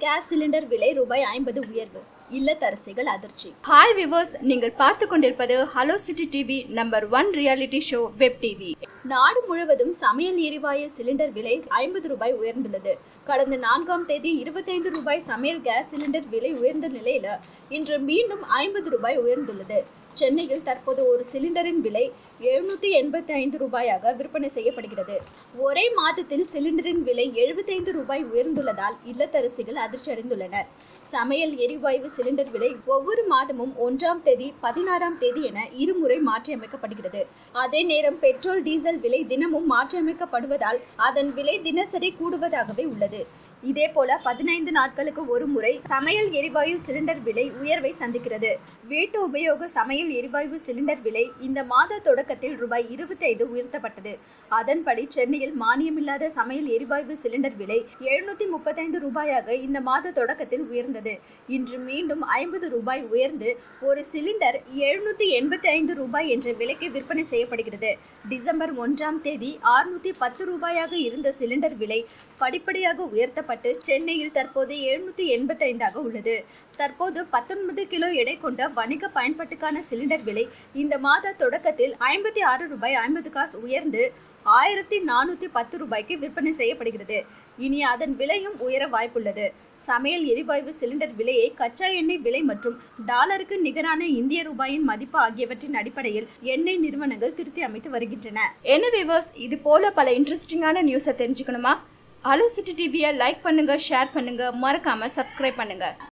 gas cylinder விலை ரூபாய் ஐம்பது உயர்வு இல்லத்தரசிகள் அதிர்ச்சி ஹாய் விவர்ஸ் நீங்கள் பார்த்து கொண்டிருப்பது hello city TV number one reality show web TV நாடு முழுவதும் சமையல் எரிவாயு சிலிண்டர் விலை ஐம்பது ரூபாய் உயர்ந்துள்ளது கடந்த நான்காம் தேதி இருபத்தைந்து ரூபாய் சமையல் கேஸ் சிலிண்டர் விலை உயர்ந்த நிலையில இன்று மீண்டும் ஐம்பது ரூபாய் உயர்ந்துள்ளது சென்னையில் தற்போது ஒரு சிலிண்டரின் விலை எழுநூத்தி எண்பத்தி ஐந்து ரூபாயாக விற்பனை செய்யப்படுகிறது ஒரே மாதத்தில் சிலிண்டரின் விலை எழுபத்தைந்து ரூபாய் உயர்ந்துள்ளதால் இல்லத்தரசிகள் அதிர்ச்சி அடைந்துள்ளனர் சமையல் எரிவாயு சிலிண்டர் விலை ஒவ்வொரு மாதமும் ஒன்றாம் தேதி பதினாறாம் தேதி என இருமுறை மாற்றியமைக்கப்படுகிறது அதே நேரம் பெட்ரோல் டீசல் விலை தினமும் மாற்றியமைக்கப்படுவதால் அதன் விலை தினசரி கூடுவதாகவே உள்ளது இதேபோல பதினைந்து நாட்களுக்கு ஒரு முறை சமையல் எரிவாயு சிலிண்டர் விலை உயர்வை சந்திக்கிறது வீட்டு உபயோக சமையல் எரிவாயு சிலிண்டர் விலை இந்த மாத தொடக்கத்தில் ரூபாய் இருபத்தைந்து உயர்த்தப்பட்டது அதன்படி சென்னையில் மானியமில்லாத சமையல் எரிவாயு சிலிண்டர் விலை எழுநூத்தி முப்பத்தைந்து ரூபாயாக இந்த மாத தொடக்கத்தில் உயர்ந்தது இன்று மீண்டும் ஐம்பது ரூபாய் உயர்ந்து ஒரு சிலிண்டர் எழுநூத்தி எண்பத்தி ஐந்து ரூபாய் என்ற விலைக்கு விற்பனை செய்யப்படுகிறது டிசம்பர் ஒன்றாம் தேதி ஆறுநூத்தி பத்து ரூபாயாக இருந்த சிலிண்டர் விலை படிப்படியாக உயர்த்தப்பட்டு சென்னையில் தற்போது எழுநூத்தி எண்பத்தி ஐந்தாக உள்ளது தற்போது பத்தொன்பது கிலோ எடை கொண்ட வணிக பயன்பாட்டுக்கான சிலிண்டர் விலை இந்த மாத தொடக்கத்தில் ஐம்பத்தி ஆறு ரூபாய் ஐம்பது காசு உயர்ந்து ஆயிரத்தி நானூத்தி பத்து ரூபாய்க்கு விற்பனை செய்யப்படுகிறது இனி அதன் விலையும் உயர வாய்ப்புள்ளது சமையல் எரிவாயு சிலிண்டர் விலையை கச்சா எண்ணெய் விலை மற்றும் டாலருக்கு நிகரான இந்திய ரூபாயின் மதிப்பு ஆகியவற்றின் அடிப்படையில் எண்ணெய் நிறுவனங்கள் திருத்தி அமைத்து வருகின்றன என்ன விவர்ஸ் இது போல பல இன்ட்ரெஸ்டிங்கான நியூஸை தெரிஞ்சுக்கணுமா அலோ சிட்டி டிவியை லைக் பண்ணுங்க ஷேர் பண்ணுங்க மறக்காம சப்ஸ்கிரைப் பண்ணுங்க